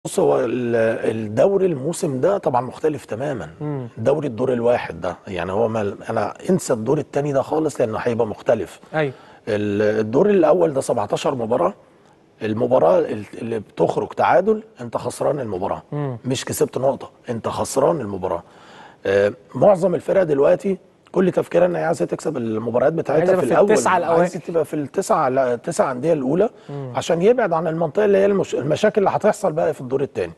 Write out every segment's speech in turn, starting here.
بص هو ال- الدوري الموسم ده طبعا مختلف تماما دوري الدور الواحد ده يعني هو ما انا انسى الدور الثاني ده خالص لانه هيبقى مختلف ايوه ال- الدور الاول ده 17 مباراه المباراه ال- اللي بتخرج تعادل انت خسران المباراه مش كسبت نقطه انت خسران المباراه آه، معظم الفرق دلوقتي كل تفكيرها ان هي عايزه تكسب المباريات بتاعتها عايزة في يبقى في الاول التسعة الأوائل. عايزه تبقى في التسعه لا، التسعه انديه الاولى عشان يبعد عن المنطقه اللي هي المش... المشاكل اللي هتحصل بقى في الدور الثاني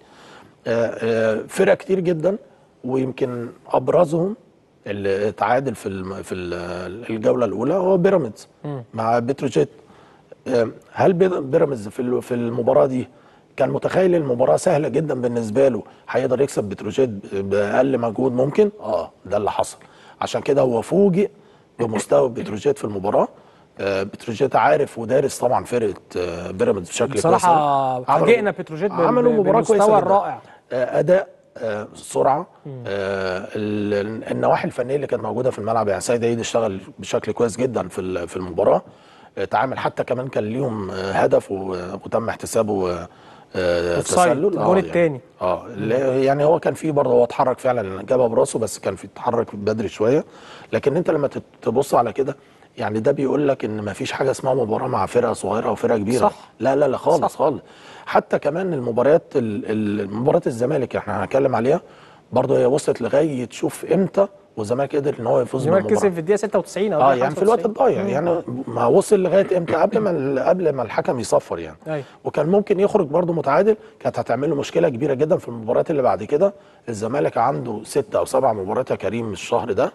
فرق كتير جدا ويمكن ابرزهم اللي تعادل في الم... في ال- الجوله الاولى هو بيراميدز مع بتروجيت آه، هل بي- بيراميدز في ال- في المباراه دي كان متخيل المباراه سهله جدا بالنسبه له هيقدر يكسب بتروجيت ب- باقل مجهود ممكن اه ده اللي حصل عشان كده هو فوجئ بمستوى بتروجيت في المباراه آه، بتروجيت عارف ودارس طبعا فرقه آه، بيراميدز بشكل كويس بصراحه عملوا- فاجئنا بتروجيت بال- عملوا مباراه بالمستوى كويسه جدا. الرائع آه، اداء آه، سرعه آه، ال- النواحي الفنيه اللي كانت موجوده في الملعب يعني سيد عيد اشتغل بشكل كويس جدا في ال- في المباراه آه، تعامل حتى كمان كان ليهم آه، هدف و- وتم احتسابه آه، آه، أوفسايد، تسلل الجون يعني- التاني. اه اللي- يعني هو كان في برضه هو اتحرك فعلا جابها براسه بس كان في اتحرك بدري شويه لكن انت لما تت- تبص على كده يعني ده بيقول لك ان ما فيش حاجه اسمها مباراه مع فرقه صغيره او فرقه كبيره صح. لا لا لا خالص صح. خالص حتى كمان المباريات ال- ال- مباراه الزمالك احنا هنتكلم عليها برضه هي وصلت لغايه شوف امتى والزمالك قدر ان هو يفوز الزمالك بالمباراه كسب في الدقيقه 96 او اه الدقيقة يعني في الوقت 95. الضايع يعني ما وصل لغايه امتى قبل ما ال- قبل ما الحكم يصفر يعني أيوة. وكان ممكن يخرج برضه متعادل كانت هتعمل له مشكله كبيره جدا في المباريات اللي بعد كده الزمالك عنده ستة او سبع مباريات يا كريم الشهر ده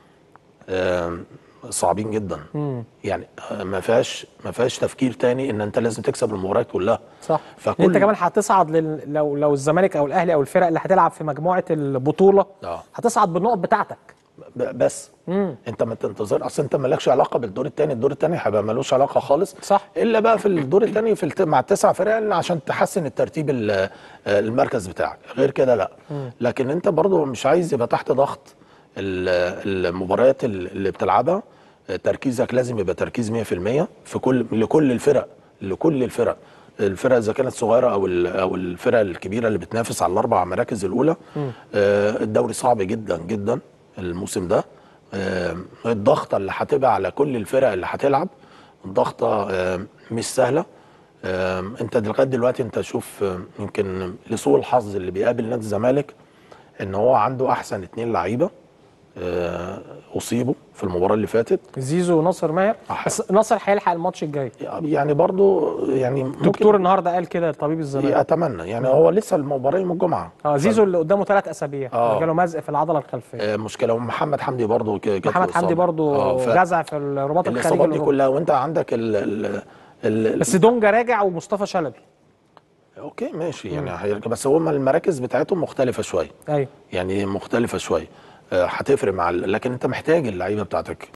آم، صعبين جدا يعني آه، ما فيهاش ما فيهاش تفكير تاني ان انت لازم تكسب المباريات كلها صح فكل انت كمان هتصعد لل... لو لو الزمالك او الاهلي او الفرق اللي هتلعب في مجموعه البطوله آه. هتصعد بالنقط بتاعتك ب- بس انت ما تنتظر اصل انت مالكش علاقه بالدور الثاني الدور الثاني هيبقى ملوش علاقه خالص صح. الا بقى في الدور الثاني في الت... مع التسع فرق اللي عشان تحسن الترتيب ال- آه، المركز بتاعك غير كده لا لكن انت برضو مش عايز يبقى تحت ضغط ال- المباريات ال- اللي بتلعبها آه، تركيزك لازم يبقى تركيز 100% في كل لكل الفرق لكل الفرق الفرق اذا كانت صغيره او ال- او الفرق الكبيره اللي بتنافس على الاربع مراكز الاولى آه، الدوري صعب جدا جدا الموسم ده آه، الضغطه اللي هتبقى على كل الفرق اللي هتلعب الضغطه آه، مش سهله آه، انت لغايه دلوقتي انت شوف آه، يمكن لسوء الحظ اللي بيقابل نادي الزمالك ان هو عنده احسن اتنين لعيبه آه، اصيبوا في المباراه اللي فاتت زيزو وناصر ماهر أح- بس ناصر هيلحق الماتش الجاي يعني برضو يعني ممكن دكتور النهارده قال كده طبيب الزمالك اتمنى يعني هو لسه المباراه يوم الجمعه اه زيزو اللي قدامه ثلاث اسابيع آه. جاله مزق في العضله الخلفيه آه، مشكله ومحمد حمدي برضو ك- جات له محمد حمدي إصابة. برضو آه، ف- جزع في الرباط الخارجي الاصابات دي الأوروبي. كلها وانت عندك ال ال ال بس دونجا راجع ومصطفى شلبي اوكي ماشي يعني هيرجع بس هم المراكز بتاعتهم مختلفه شويه ايوه يعني مختلفه شويه آه، هتفرق مع ال- لكن انت محتاج اللعيبه بتاعتك